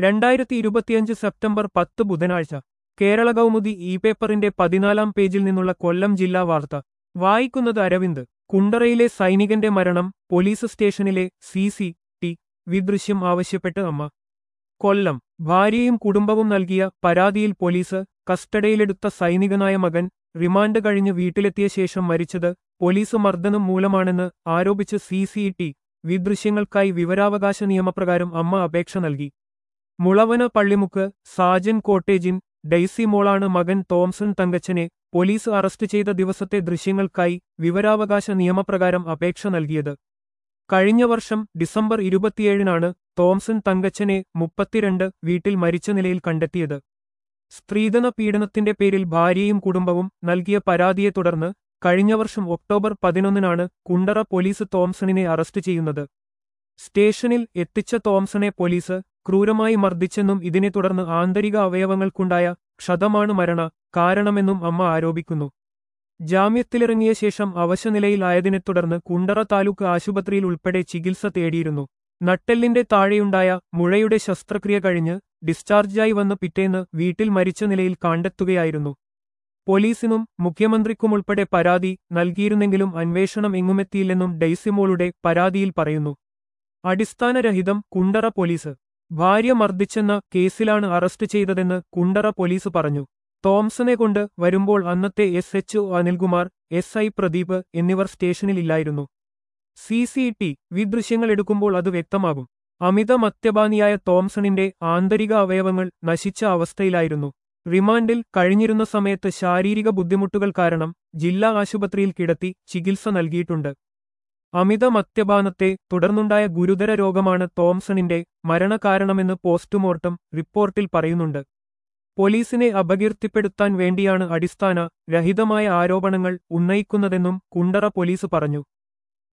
രണ്ടായിരത്തി ഇരുപത്തിയഞ്ച് സെപ്റ്റംബർ പത്ത് ബുധനാഴ്ച കേരള കൗമുദി ഇ പേപ്പറിന്റെ പതിനാലാം പേജിൽ നിന്നുള്ള കൊല്ലം ജില്ലാ വാർത്ത വായിക്കുന്നത് അരവിന്ദ് കുണ്ടറയിലെ സൈനികന്റെ മരണം പോലീസ് സ്റ്റേഷനിലെ സി സി ടി വി ദൃശ്യം ആവശ്യപ്പെട്ട് അമ്മ കൊല്ലം ഭാര്യയും കുടുംബവും നൽകിയ പരാതിയിൽ പോലീസ് കസ്റ്റഡിയിലെടുത്ത സൈനികനായ മകൻ റിമാൻഡ് കഴിഞ്ഞ് വീട്ടിലെത്തിയ ശേഷം മരിച്ചത് പോലീസ് മർദ്ദനം മൂലമാണെന്ന് ആരോപിച്ച് സി സി ടി വി ദൃശ്യങ്ങൾക്കായി വിവരാവകാശ നിയമപ്രകാരം അമ്മ അപേക്ഷ നൽകി മുളവന പള്ളിമുക്ക് സാജൻ കോട്ടേജിൻ ഡെയ്സി മോളാണ് മകൻ തോംസൺ തങ്കച്ചനെ പോലീസ് അറസ്റ്റ് ചെയ്ത ദിവസത്തെ ദൃശ്യങ്ങൾക്കായി വിവരാവകാശ നിയമപ്രകാരം അപേക്ഷ നൽകിയത് കഴിഞ്ഞ വർഷം ഡിസംബർ ഇരുപത്തിയേഴിനാണ് തോംസൺ തങ്കച്ചനെ മുപ്പത്തിരണ്ട് വീട്ടിൽ മരിച്ച നിലയിൽ കണ്ടെത്തിയത് സ്ത്രീധന പീഡനത്തിന്റെ പേരിൽ ഭാര്യയും കുടുംബവും നൽകിയ പരാതിയെ തുടർന്ന് കഴിഞ്ഞ വർഷം ഒക്ടോബർ പതിനൊന്നിനാണ് കുണ്ടറ പോലീസ് തോംസണിനെ അറസ്റ്റ് ചെയ്യുന്നത് സ്റ്റേഷനിൽ എത്തിച്ച തോംസണെ പോലീസ് ക്രൂരമായി മർദ്ദിച്ചെന്നും ഇതിനെ തുടർന്ന് ആന്തരിക അവയവങ്ങൾക്കുണ്ടായ ക്ഷതമാണ് മരണ കാരണമെന്നും അമ്മ ആരോപിക്കുന്നു ജാമ്യത്തിലിറങ്ങിയ ശേഷം അവശനിലയിലായതിനെ തുടർന്ന് കുണ്ടറ താലൂക്ക് ആശുപത്രിയിൽ ഉൾപ്പെടെ ചികിത്സ തേടിയിരുന്നു നട്ടെല്ലിന്റെ താഴെയുണ്ടായ മുഴയുടെ ശസ്ത്രക്രിയ കഴിഞ്ഞ് ഡിസ്ചാർജായി വന്ന പിറ്റേന്ന് വീട്ടിൽ മരിച്ച നിലയിൽ കണ്ടെത്തുകയായിരുന്നു പോലീസിനും മുഖ്യമന്ത്രിക്കുമുൾപ്പെടെ പരാതി നൽകിയിരുന്നെങ്കിലും അന്വേഷണം എങ്ങുമെത്തിയില്ലെന്നും ഡെയ്സിമോളുടെ പരാതിയിൽ പറയുന്നു അടിസ്ഥാനരഹിതം കുണ്ടറ പോലീസ് ഭാര്യ മർദ്ദിച്ചെന്ന കേസിലാണ് അറസ്റ്റ് ചെയ്തതെന്ന് കുണ്ടറ പോലീസ് പറഞ്ഞു തോംസനെ കൊണ്ട് വരുമ്പോൾ അന്നത്തെ S H O Anilkumar S I Pradeep എന്നിവർ സ്റ്റേഷനിലില്ലായിരുന്നു സി സി ടി വി ദൃശ്യങ്ങൾ എടുക്കുമ്പോൾ അത് വ്യക്തമാകും അമിത മദ്യപാനിയായ തോംസണിന്റെ ആന്തരിക അവയവങ്ങൾ നശിച്ച അവസ്ഥയിലായിരുന്നു റിമാൻഡിൽ കഴിഞ്ഞിരുന്ന സമയത്ത് ശാരീരിക ബുദ്ധിമുട്ടുകൾ കാരണം ജില്ലാ ആശുപത്രിയിൽ കിടത്തി ചികിത്സ നൽകിയിട്ടുണ്ട് അമിത മദ്യപാനത്തെ തുടർന്നുണ്ടായ ഗുരുതര രോഗമാണ് തോംസണിന്റെ മരണകാരണമെന്ന് പോസ്റ്റ്മോർട്ടം റിപ്പോർട്ടിൽ പറയുന്നുണ്ട് പോലീസിനെ അപകീർത്തിപ്പെടുത്താൻ വേണ്ടിയാണ് അടിസ്ഥാന രഹിതമായ ആരോപണങ്ങൾ ഉന്നയിക്കുന്നതെന്നും കുണ്ടറ പോലീസ് പറഞ്ഞു